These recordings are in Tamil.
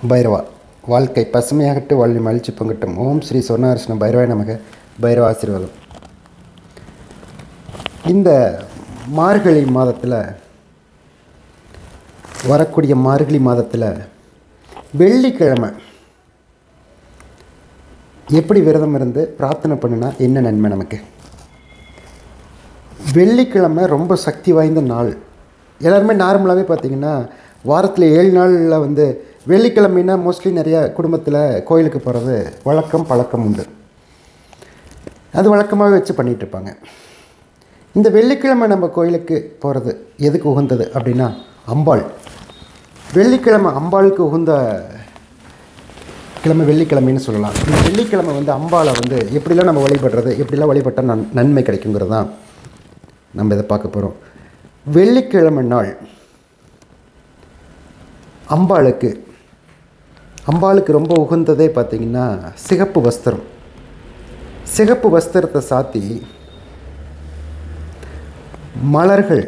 பைரவா வாழ்க்கை பசுமையாகட்டு வாழ்வி மகிழ்ச்சி பங்கட்டும் ஓம் ஸ்ரீ சொர்ணாகிருஷ்ண பைரவாய் நமக பைரவ ஆசீர்வாதம் இந்த மார்கழி மாதத்தில் வரக்கூடிய மார்கழி மாதத்தில் வெள்ளிக்கிழமை எப்படி விரதம் இருந்து பிரார்த்தனை பண்ணுனா என்ன நன்மை நமக்கு வெள்ளிக்கிழமை ரொம்ப சக்தி வாய்ந்த நாள் எல்லாருமே நார்மலாகவே பார்த்தீங்கன்னா வாரத்தில் ஏழு நாளில் வந்து வெள்ளிக்கிழமைனா மோஸ்ட்லி நிறைய குடும்பத்தில் கோயிலுக்கு போகிறது வழக்கம் பழக்கம் உண்டு அது வழக்கமாகவே வச்சு பண்ணிகிட்டு இருப்பாங்க இந்த வெள்ளிக்கிழமை நம்ம கோயிலுக்கு போகிறது எதுக்கு உகந்தது அப்படின்னா அம்பாள் வெள்ளிக்கிழமை அம்பாளுக்கு உகந்த கிழமை வெள்ளிக்கிழமைன்னு சொல்லலாம் இந்த வெள்ளிக்கிழமை வந்து அம்பாளை வந்து எப்படிலாம் நம்ம வழிபடுறது எப்படிலாம் வழிபட்டால் நன் நன்மை கிடைக்குங்கிறது தான் நம்ம இதை பார்க்க போகிறோம் வெள்ளிக்கிழமை நாள் அம்பாளுக்கு அம்பாளுக்கு ரொம்ப உகந்ததே பார்த்திங்கன்னா சிகப்பு வஸ்திரம் சிகப்பு வஸ்திரத்தை சாத்தி மலர்கள்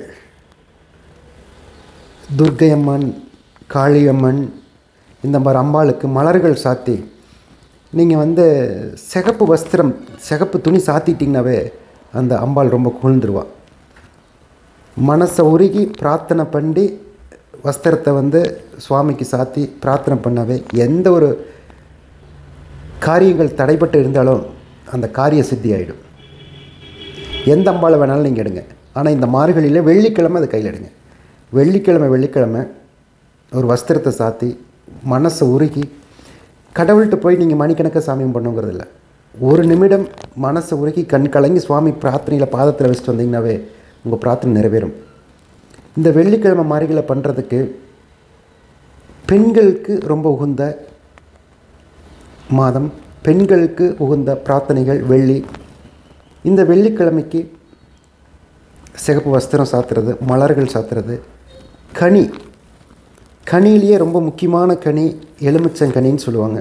துர்க்கையம்மன் காளியம்மன் இந்த மாதிரி அம்பாளுக்கு மலர்கள் சாத்தி நீங்கள் வந்து சிகப்பு வஸ்திரம் சிகப்பு துணி சாத்திட்டிங்கனாவே அந்த அம்பாள் ரொம்ப குளிர்ந்துருவா மனசை உருகி பிரார்த்தனை பண்ணி வஸ்திரத்தை வந்து சுவாமிக்கு சாத்தி பிரார்த்தனை பண்ணாவே எந்த ஒரு காரியங்கள் தடைப்பட்டு இருந்தாலும் அந்த காரிய சித்தி ஆகிடும் எந்த அம்பாளை வேணாலும் நீங்கள் எடுங்க ஆனால் இந்த மார்கழியில் வெள்ளிக்கிழமை அதை கையில் எடுங்க வெள்ளிக்கிழமை வெள்ளிக்கிழமை ஒரு வஸ்திரத்தை சாத்தி மனசை உருகி கடவுள்கிட்ட போய் நீங்கள் மணிக்கணக்காக சாமியம் பண்ணுங்கிறது இல்லை ஒரு நிமிடம் மனசை உருகி கண் கலங்கி சுவாமி பிரார்த்தனையில் பாதத்தில் வச்சுட்டு வந்தீங்கன்னாவே உங்கள் பிரார்த்தனை நிறைவேறும் இந்த வெள்ளிக்கிழமை மாரிகளை பண்ணுறதுக்கு பெண்களுக்கு ரொம்ப உகந்த மாதம் பெண்களுக்கு உகந்த பிரார்த்தனைகள் வெள்ளி இந்த வெள்ளிக்கிழமைக்கு சிகப்பு வஸ்திரம் சாத்துறது மலர்கள் சாத்துறது கனி கனியிலேயே ரொம்ப முக்கியமான கனி எலுமிச்சங்கனின்னு சொல்லுவாங்க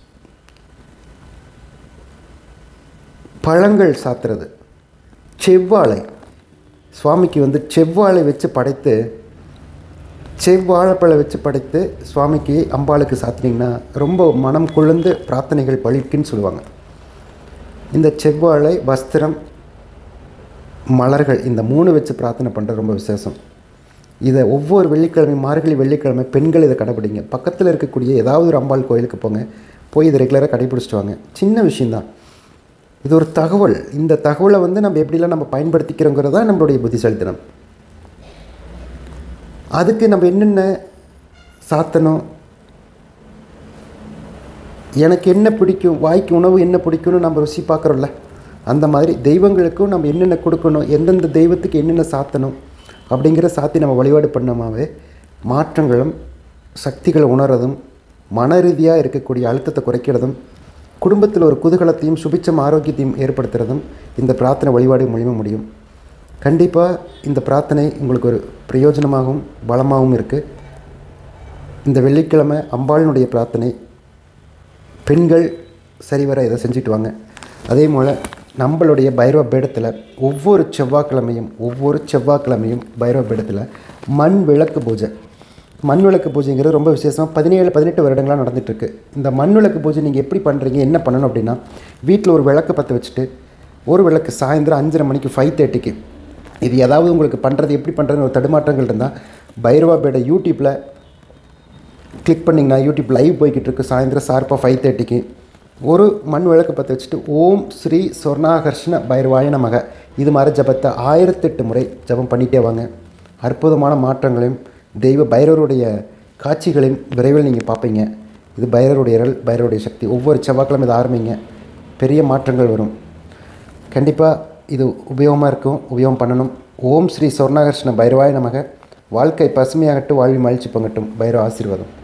பழங்கள் சாத்துறது செவ்வாழை சுவாமிக்கு வந்து செவ்வாழை வச்சு படைத்து செவ்வாழைப்பழம் வச்சு படைத்து சுவாமிக்கு அம்பாளுக்கு சாத்தினீங்கன்னா ரொம்ப மனம் குளிர்ந்து பிரார்த்தனைகள் பழிக்குன்னு சொல்லுவாங்க இந்த செவ்வாழை வஸ்திரம் மலர்கள் இந்த மூணு வச்சு பிரார்த்தனை பண்ணுறது ரொம்ப விசேஷம் இதை ஒவ்வொரு வெள்ளிக்கிழமை மார்கழி வெள்ளிக்கிழமை பெண்கள் இதை கடைப்பிடிங்க பக்கத்தில் இருக்கக்கூடிய ஏதாவது ஒரு அம்பாள் கோயிலுக்கு போங்க போய் இதை ரெகுலராக கடைப்பிடிச்சிட்டு வாங்க சின்ன விஷயந்தான் இது ஒரு தகவல் இந்த தகவலை வந்து நம்ம எப்படிலாம் நம்ம பயன்படுத்திக்கிறோங்கிறது தான் நம்மளுடைய புத்திசாலித்தனம் அதுக்கு நம்ம என்னென்ன சாத்தணும் எனக்கு என்ன பிடிக்கும் வாய்க்கு உணவு என்ன பிடிக்கும்னு நம்ம ருசி பார்க்குறோம்ல அந்த மாதிரி தெய்வங்களுக்கும் நம்ம என்னென்ன கொடுக்கணும் எந்தெந்த தெய்வத்துக்கு என்னென்ன சாத்தணும் அப்படிங்கிற சாத்தி நம்ம வழிபாடு பண்ணோமாவே மாற்றங்களும் சக்திகளை உணர்றதும் மன ரீதியாக இருக்கக்கூடிய அழுத்தத்தை குறைக்கிறதும் குடும்பத்தில் ஒரு குதூகலத்தையும் சுபிச்சம் ஆரோக்கியத்தையும் ஏற்படுத்துறதும் இந்த பிரார்த்தனை வழிபாடு மூலியமாக முடியும் கண்டிப்பாக இந்த பிரார்த்தனை உங்களுக்கு ஒரு பிரயோஜனமாகவும் பலமாகவும் இருக்குது இந்த வெள்ளிக்கிழமை அம்பாளினுடைய பிரார்த்தனை பெண்கள் சரிவர இதை செஞ்சுட்டு வாங்க அதே போல் நம்மளுடைய பைரவ பீடத்தில் ஒவ்வொரு செவ்வாய்க்கிழமையும் ஒவ்வொரு செவ்வாய்க்கிழமையும் பைரவ பீடத்தில் மண் விளக்கு பூஜை மண் விளக்கு பூஜைங்கிறது ரொம்ப விசேஷமாக பதினேழு பதினெட்டு வருடங்களாக நடந்துகிட்ருக்கு இந்த மண் விளக்கு பூஜை நீங்கள் எப்படி பண்ணுறீங்க என்ன பண்ணணும் அப்படின்னா வீட்டில் ஒரு விளக்கு பற்ற வச்சுட்டு ஒரு விளக்கு சாயந்தரம் அஞ்சரை மணிக்கு ஃபைவ் தேர்ட்டிக்கு இது ஏதாவது உங்களுக்கு பண்ணுறது எப்படி பண்ணுறதுன்னு ஒரு தடுமாற்றங்கள் இருந்தால் பைரவா பேட யூடியூப்பில் கிளிக் பண்ணிங்கன்னா யூடியூப் லைவ் போய்கிட்டு இருக்கு சாயந்தரம் ஷார்ப்பாக ஃபைவ் தேர்ட்டிக்கு ஒரு மண் விளக்கு பற்ற வச்சுட்டு ஓம் ஸ்ரீ சொர்ணாகர்ஷ்ண பைரவாய நமக இது மாதிரி ஜபத்தை ஆயிரத்தெட்டு முறை ஜபம் பண்ணிகிட்டே வாங்க அற்புதமான மாற்றங்களையும் தெய்வ பைரவருடைய காட்சிகளையும் விரைவில் நீங்கள் பார்ப்பீங்க இது பைரவருடைய இரல் பைரவருடைய சக்தி ஒவ்வொரு செவ்வாய்க்கிழமை இதை ஆரம்பிங்க பெரிய மாற்றங்கள் வரும் கண்டிப்பாக இது உபயோகமாக இருக்கும் உபயோகம் பண்ணணும் ஓம் ஸ்ரீ சொர்ணாகர்ஷ்ண பைரவாய நமக வாழ்க்கை பசுமையாகட்டும் வாழ்வி மகிழ்ச்சி பங்கட்டும் பைரவ ஆசீர்வாதம்